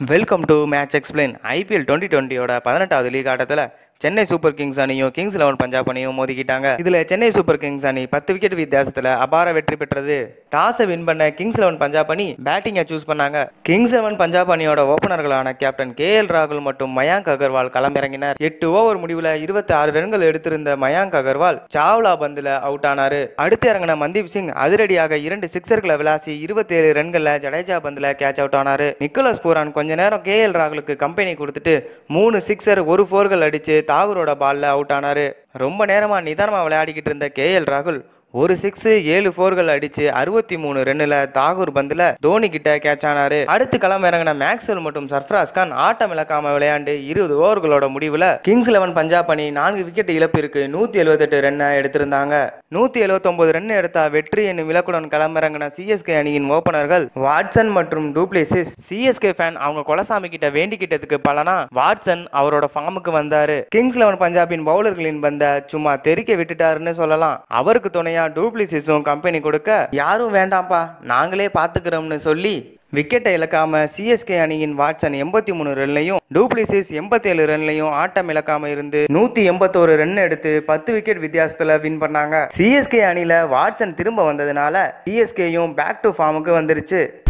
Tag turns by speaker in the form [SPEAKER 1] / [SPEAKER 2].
[SPEAKER 1] welcome to match explain IPL twenty டுவெண்ட்டியோட பதினெட்டாவது league ஆட்டத்தில் சென்னை சூப்பர் கிங்ஸ் அணியும் கிங்ஸ் லெவன் பஞ்சாப் அணியும் மோதிக்கிட்டாங்க இதுல சென்னை சூப்பர் கிங்ஸ் அணி பத்து விக்கெட் வித்தியாசத்துல அபார வெற்றி பெற்றது டாஸை வின் பண்ண கிங்ஸ் லெவன் பஞ்சாப் அணி பேட்டிங்கை சூஸ் பண்ணாங்க கிங்ஸ் லெவன் பஞ்சாப் அணியோட ஓபனர்களான கேப்டன் கே எல் ராகுல் மற்றும் மயாங்க் அகர்வால் களமிறங்கினார் எட்டு ஓவர் முடிவுல இருபத்தி ஆறு ரன்கள் எடுத்திருந்த மயாங்க் அகர்வால் சாவ்லா பந்துல அவுட் ஆனாரு அடுத்து இறங்கின மந்தீப் சிங் அதிரடியாக இரண்டு சிக்ஸர்களை விளாசி இருபத்தி ஏழு ரன்கள்ல ஜடேஜா பந்துல கேட்ச் அவுட் ஆனாரு நிக்கோலஸ் பூரான் கொஞ்ச நேரம் கே எல் ராகுலுக்கு கம்பெனி கொடுத்துட்டு மூணு சிக்ஸர் ஒரு ஃபோர்கள் அடிச்சு தாகூரோட பால்ல அவுட் ஆனாரு ரொம்ப நேரமா நிதானமா விளையாடிக்கிட்டு இருந்த கே எல் ராகுல் ஒரு சிக்ஸ் ஏழு ஃபோர்கள் அடிச்சு அறுபத்தி மூணு ரன்னுல தாகூர் பந்துல தோனி கிட்ட கேட்ச் ஆனாரு அடுத்து களம் இறங்கின மேக்ஸ்வெல் மற்றும் சர்ஃப்ராஸ் கான் ஆட்டம் இழக்காம விளையாண்டு இருபது ஓவர்களோட முடிவுல கிங்ஸ் லெவன் பஞ்சாப் அணி நான்கு விக்கெட் இழப்பிற்கு நூத்தி எழுபத்தெட்டு ரன்னை எடுத்திருந்தாங்க நூத்தி எழுபத்தொன்பது ரன் எடுத்தா வெற்றி என்னும் இலக்குடன் களமிறங்கின சிஎஸ்கே அணியின் ஓபனர்கள் வாட்சன் மற்றும் டூப்ளேசிஸ் சிஎஸ்கே ஃபேன் அவங்க கொலசாமி கிட்ட வேண்டிக்கிட்டதுக்கு பலனா வாட்சன் அவரோட ஃபார்முக்கு வந்தாரு கிங்ஸ் லெவன் பஞ்சாபின் பவுலர்களின் பந்த சும்மா தெறிக்க விட்டுட்டாருன்னு சொல்லலாம் அவருக்கு துணையா டூப்ளிசிஸும் கம்பெனி கொடுக்க யாரும் வேண்டாம்ப்பா நாங்களே பாத்துக்கிறோம்னு சொல்லி விக்கெட்டை இழக்காம சிஎஸ்கே அணியின் வாட்சன் எண்பத்தி மூணு ரன்லையும் டூப்ளிசிஸ் எண்பத்தி ஏழு ரன்லையும் ஆட்டம் இழக்காம இருந்து நூத்தி எண்பத்தோரு ரன் எடுத்து பத்து விக்கெட் வித்தியாசத்துல வின் பண்ணாங்க சிஎஸ்கே அணியில வாட்சன் திரும்ப வந்ததுனால சிஎஸ்கேயும் பேக் டு ஃபார்முக்கு வந்துருச்சு